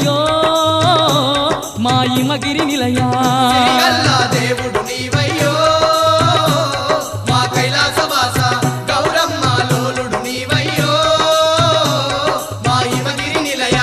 నీవయ్యో మా ఇమగిరి నిలయా శ్రీగల్లా దేవుడు నీవయ్యో మా కైలాసవాస గౌరమ్మ లోలుడు నీవయ్యో మా హిమగిరి నిలయ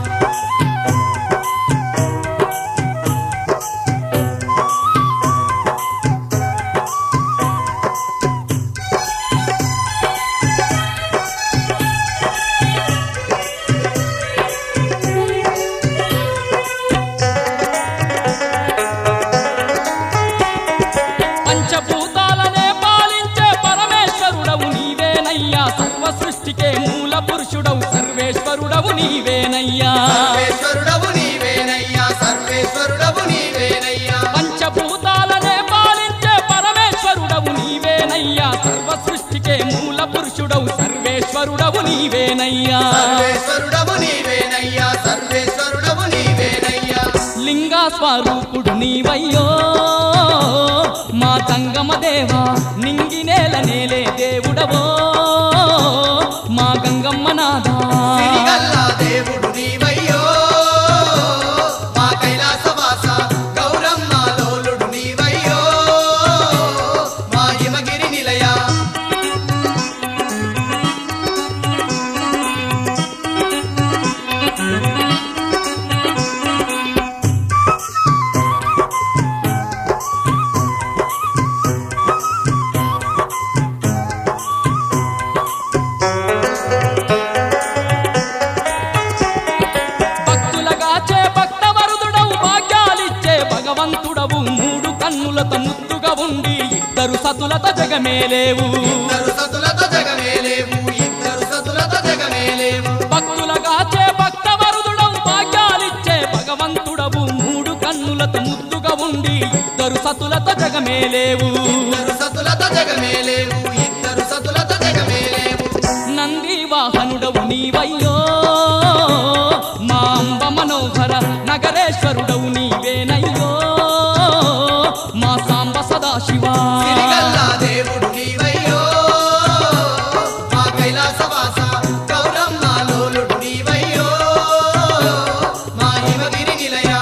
పంచభూతాలనే పాలించే పరమేశ్వరుడవు నీవేనయ్యా సర్వ సృష్టికే మూల పురుషుడవు సర్వేశ్వరుడవు నీవేనయ్యా సర్వేశ్వరుడవు నీవేనయ్యా సర్వేశ్వరుడవు నీవేనయ్యా పంచభూతాలనే పాలించే పరమేశ్వరుడవు నీవేనయ్యా సర్వ సృష్టికే మూల పురుషుడవు సర్వేశ్వరుడవు నీవేనయ్యా సర్వేశ్వరుడవు నీవేనయ్యా సర్వేశ్వరుడవు నీవేనయ్యా లింగా స్వరూపుడు నీవయ్యో మా తంగమ దేవా నింగి నేల నేలే దేవుడవో మా గంగమ్మ నాథా సిరిగల్లా దేవుడు నీవయ్యో మా కైలాసవాస గౌరమ్మ లోలుడు నీవయ్యో మా హిమగిరి నిలయ భక్తులగాచే భక్తవరుదుడవు భాగ్యాలిచ్చే భగవంతుడవు మూడు కన్నులతో ముద్దుగా ఉండి ఇద్దరు సతులత జగమేలేవు ఇద్దరు సతులతో జగమేలేవు ఇద్దరు సతులతో జగమేలేవు భక్తులగాచే భక్తవరుదుడవు భాగ్యాలిచ్చే భగవంతుడవు మూడు కన్నులతో ముద్దుగా ఉండి ఇద్దరు సతులత జగమేలేవు ఇద్దరు సతులతో జగమేలేవు ఇద్దరు సతులతో జగమేలేవు నంది వాహనుడవు నీవయ్యో మా అంబ మనోహర నగరేశ్వరుడవు నీవేనయ్యో మా సాంబ సదాశివా సిరిగల్లా దేవుడు నీవయ్యో మా కైలాసవాస గౌరమ్మ లోలుడు నీవయ్యో మా హిమగిరి నిలయ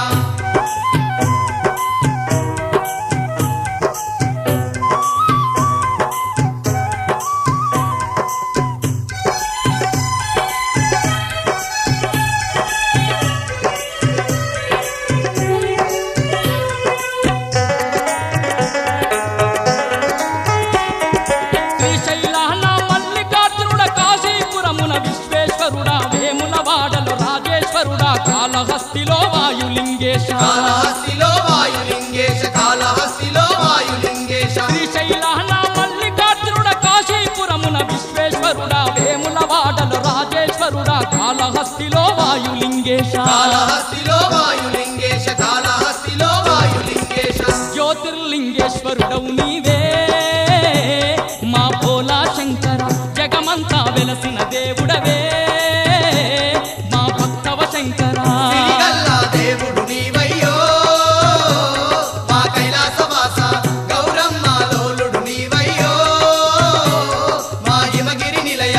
శ్రీశైలాన మల్లికార్జునుడ కాశీపురమున విశ్వేశ్వరుడా వేముల వాడలు రాజేశ్వరుడా కాళహస్తిలో వాయులింగేశ కాళహస్తిలో వాయులింగేశ కాళహస్తిలో వాయులింగేశ శ్రీశైలాన మల్లికార్జునుడ కాశీపురమున విశ్వేశ్వరుడా వేముల వాడలు రాజేశ్వరుడా కాళహస్తిలో వాయులింగేశ కాళహస్తిలో వాయులింగేశ కాళహస్తిలో వాయులింగేశ జ్యోతిర్లింగేశ్వరుడవు నీవే మా భోలా శంకర జగమంతా వెలసిన దేవుడవే మా భక్తవ శంకరా సిరిగల్లా దేవుడు నీవయ్యో మా కైలాసవాస గౌరమ్మ లోలుడు నీవయ్యో మా హిమగిరి నిలయ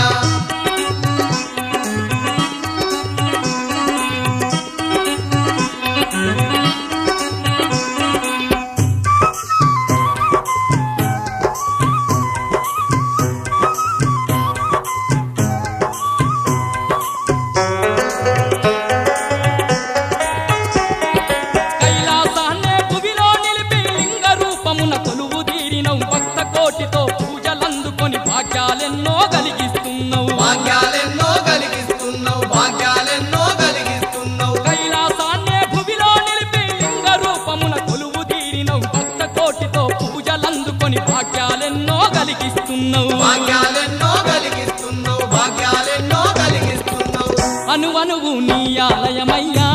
కైలాసాన్నే భువిలో నిలిపి లింగ రూపమున కొలువు తీరినవు భక్త కోటితో పూజలందుకొని భాగ్యాలెన్నో కలిగిస్తున్నావు భాగ్యాలెన్నో కలిగిస్తున్నావు భాగ్యాలెన్నో కలిగిస్తున్నావు కైలాసాన్నే భువిలో నిలిపి లింగ రూపమున కొలువు తీరినవు భక్త కోటితో పూజలందుకొని భాగ్యాలెన్నో కలిగిస్తున్నావు భాగ్యాలెన్నో కలిగిస్తున్నావు భాగ్యాలెన్నో కలిగిస్తున్నావు అనువనువు నీ ఆలయమయ్యా